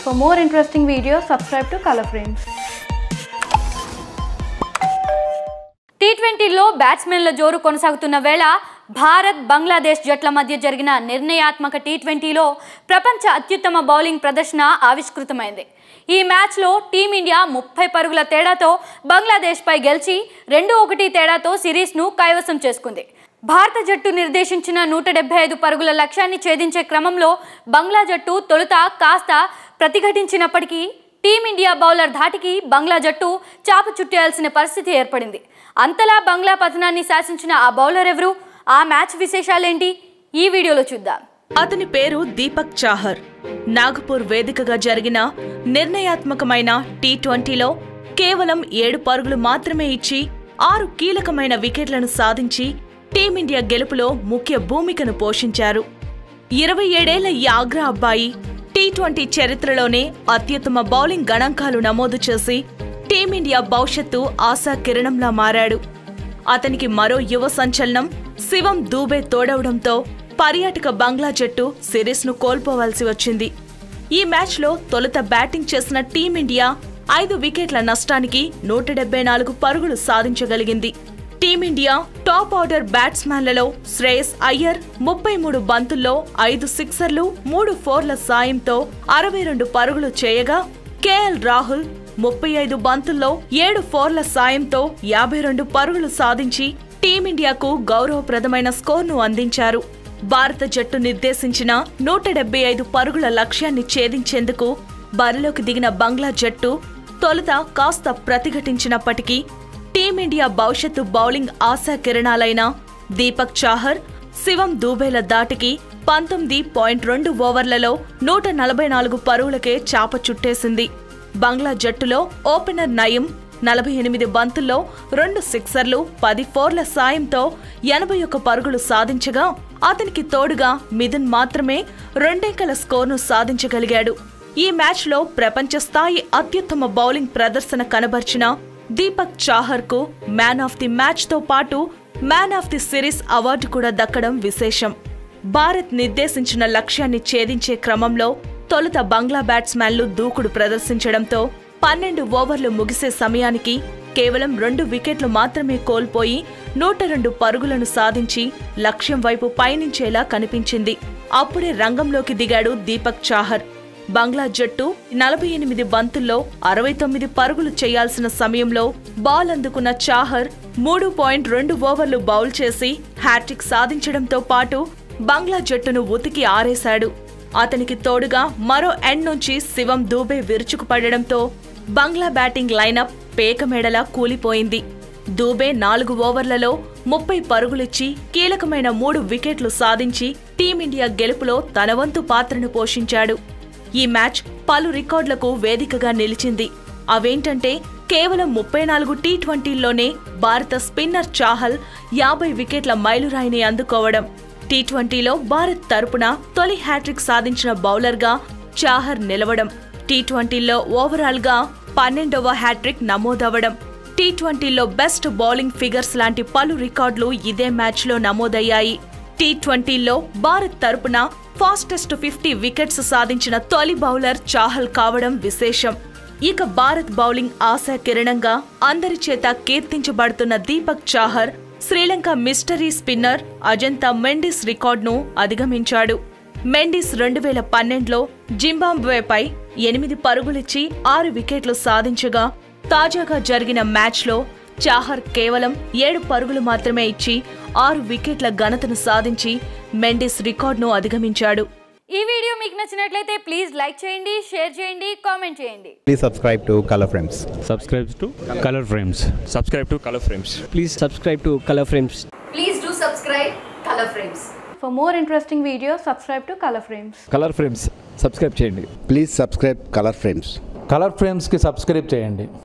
For more interesting videos, subscribe to Color Frames. T ట్వంటీలో బ్యాట్స్మెన్ల జోరు కొనసాగుతున్న వేళ భారత్ బంగ్లాదేశ్ జట్ల మధ్య జరిగిన నిర్ణయాత్మక టీ ట్వంటీలో ప్రపంచ అత్యుత్తమ బౌలింగ్ ప్రదర్శన ఆవిష్కృతమైంది ఈ మ్యాచ్లో టీమిండియా ముప్పై పరుగుల తేడాతో బంగ్లాదేశ్పై గెలిచి రెండు ఒకటి తేడాతో సిరీస్ను కైవసం చేసుకుంది భారత జట్టు నిర్దేశించిన నూట డెబ్బై ఐదు పరుగుల లక్ష్యాన్ని ఛేదించే క్రమంలో బంగ్లా జట్టు తొలుత కాస్త ప్రతిఘటించినప్పటికీ టీమిండియా బౌలర్ ధాటికి బంగ్లా జట్టు చాప చుట్టేయాల్సిన పరిస్థితి ఏర్పడింది అంతలా బంగ్లా పతనాన్ని శాసించిన ఆ బౌలర్ ఎవరు ఆ మ్యాచ్ విశేషాలేంటి ఈ వీడియోలో చూద్దాం అతని పేరు దీపక్ చాహర్ నాగపూర్ వేదికగా జరిగిన నిర్ణయాత్మకమైన టీ ట్వంటీలో కేవలం ఏడు పరుగులు మాత్రమే ఇచ్చి ఆరు కీలకమైన వికెట్లను సాధించి టీమిండియా గెలుపులో ముఖ్య భూమికను పోషించారు ఇరవై ఏడేళ్ల ఈ ఆగ్రా అబ్బాయి టీ ట్వంటీ చరిత్రలోనే అత్యుత్తమ బౌలింగ్ గణాంకాలు నమోదు చేసి టీమిండియా భవిష్యత్తు ఆశా కిరణంలా మారాడు అతనికి మరో యువ సంచలనం శివం దూబే తోడవడంతో పర్యాటక బంగ్లా జట్టు సిరీస్ను కోల్పోవాల్సి వచ్చింది ఈ మ్యాచ్లో తొలుత బ్యాటింగ్ చేసిన టీమిండియా ఐదు వికెట్ల నష్టానికి నూట డెబ్బై నాలుగు పరుగులు సాధించగలిగింది టీమిండియా టాప్ ఆర్డర్ బ్యాట్స్మెన్లలో శ్రేయస్ అయ్యర్ ముప్పై మూడు బంతుల్లో ఐదు సిక్సర్లు మూడు ఫోర్ల సాయంతో అరవై రెండు పరుగులు చేయగా కేఎల్ రాహుల్ ముప్పై ఐదు బంతుల్లో ఏడు ఫోర్ల సాయంతో యాభై రెండు పరుగులు సాధించి టీమిండియాకు గౌరవప్రదమైన స్కోర్ను అందించారు భారత జట్టు నిర్దేశించిన నూట డెబ్బై ఐదు పరుగుల లక్ష్యాన్ని ఛేదించేందుకు బరిలోకి దిగిన బంగ్లా జట్టు తొలుత కాస్త ప్రతిఘటించినప్పటికీ టీమిండియా భవిష్యత్తు బౌలింగ్ ఆశా కిరణాలైన దీపక్ చాహర్ శివం దూబేల దాటికి పంతొమ్మిది పాయింట్ రెండు ఓవర్లలో నూట నలభై నాలుగు పరుగులకే చాప చుట్టేసింది బంగ్లా జట్టులో ఓపెనర్ నయం నలభై ఎనిమిది బంతుల్లో రెండు సిక్సర్లు పది ఫోర్ల సాయంతో ఎనభై ఒక్క పరుగులు సాధించగా అతనికి తోడుగా మిథున్ మాత్రమే రెండేకల స్కోర్ను సాధించగలిగాడు ఈ మ్యాచ్లో ప్రపంచ స్థాయి అత్యుత్తమ బౌలింగ్ ప్రదర్శన కనబర్చిన దీపక్ చాహర్కు మ్యాన్ ఆఫ్ ది మ్యాచ్తో పాటు man of the series award కూడా దక్కడం విశేషం భారత్ నిర్దేశించిన లక్ష్యాన్ని ఛేదించే క్రమంలో తొలుత బంగ్లా బ్యాట్స్మెన్లు దూకుడు ప్రదర్శించడంతో పన్నెండు ఓవర్లు ముగిసే సమయానికి కేవలం రెండు వికెట్లు మాత్రమే కోల్పోయి నూట రెండు పరుగులను సాధించి లక్ష్యం వైపు పయనించేలా కనిపించింది అప్పుడే రంగంలోకి దిగాడు దీపక్ చాహర్ బంగ్లా జట్టు నలభై ఎనిమిది బంతుల్లో అరవై తొమ్మిది పరుగులు చేయాల్సిన సమయంలో బాల్ అందుకున్న చాహర్ మూడు పాయింట్ రెండు ఓవర్లు బౌల్ చేసి హ్యాట్రిక్ సాధించడంతో పాటు బంగ్లా జట్టును ఉతికి ఆరేశాడు అతనికి తోడుగా మరో ఎండ్ నుంచి శివం దూబే విరుచుకుపడడంతో బంగ్లా బ్యాటింగ్ లైనప్ పేకమేడలా కూలిపోయింది దూబే నాలుగు ఓవర్లలో ముప్పై పరుగులిచ్చి కీలకమైన మూడు వికెట్లు సాధించి టీమిండియా గెలుపులో తన వంతు పాత్రను పోషించాడు ఈ మ్యాచ్ పలు రికార్డులకు వేదికగా నిలిచింది అవేంటంటే కేవలం ముప్పై నాలుగు టీ ట్వంటీల్లోనే భారత స్పిన్నర్ చాహల్ యాభై వికెట్ల మైలురాయిని అందుకోవడం టీ ట్వంటీలో భారత్ తరపున తొలి హ్యాట్రిక్ సాధించిన బౌలర్గా చాహర్ నిలవడం టీ ట్వంటీలో ఓవరాల్గా పన్నెండవ హ్యాట్రిక్ నమోదవడం టీ ట్వంటీలో బెస్ట్ బౌలింగ్ ఫిగర్స్ లాంటి పలు రికార్డులు ఇదే మ్యాచ్లో నమోదయ్యాయి టీ ట్వంటీలో భారత్ తరపున ఫాస్టెస్ట్ ఫిఫ్టీ వికెట్స్ సాధించిన తొలి బౌలర్ చాహల్ కావడం విశేషం ఇక భారత్ బౌలింగ్ ఆశా కిరణంగా అందరి చేత కీర్తించబడుతున్న దీపక్ చాహర్ శ్రీలంక మిస్టరీ స్పిన్నర్ అజంతా మెండిస్ రికార్డును అధిగమించాడు మెండిస్ రెండు వేల పన్నెండులో జింబాబ్వేపై ఎనిమిది పరుగులిచ్చి ఆరు వికెట్లు సాధించగా తాజాగా జరిగిన మ్యాచ్లో చాహర్ కేవలం ఏడు పరుగులు మాత్రమే ఇచ్చి ఆరు వికెట్ల ఘనతను సాధించి మెండిస్ రికార్డును అధిగమించాడు ఈ వీడియో మీకు నచ్చినట్లయితే ప్లీజ్ లైక్ చేయండి షేర్ చేయండి కామెంట్ చేయండి Please subscribe to Color Frames. subscribe to color frames subscribe to color frames please subscribe to Color Frames. Please do subscribe Color Frames For more interesting videos, subscribe to Color Frames. Color Frames subscribe చేయండి please subscribe Color Frames Color ఫ్రేమ్స్కి subscribe చేయండి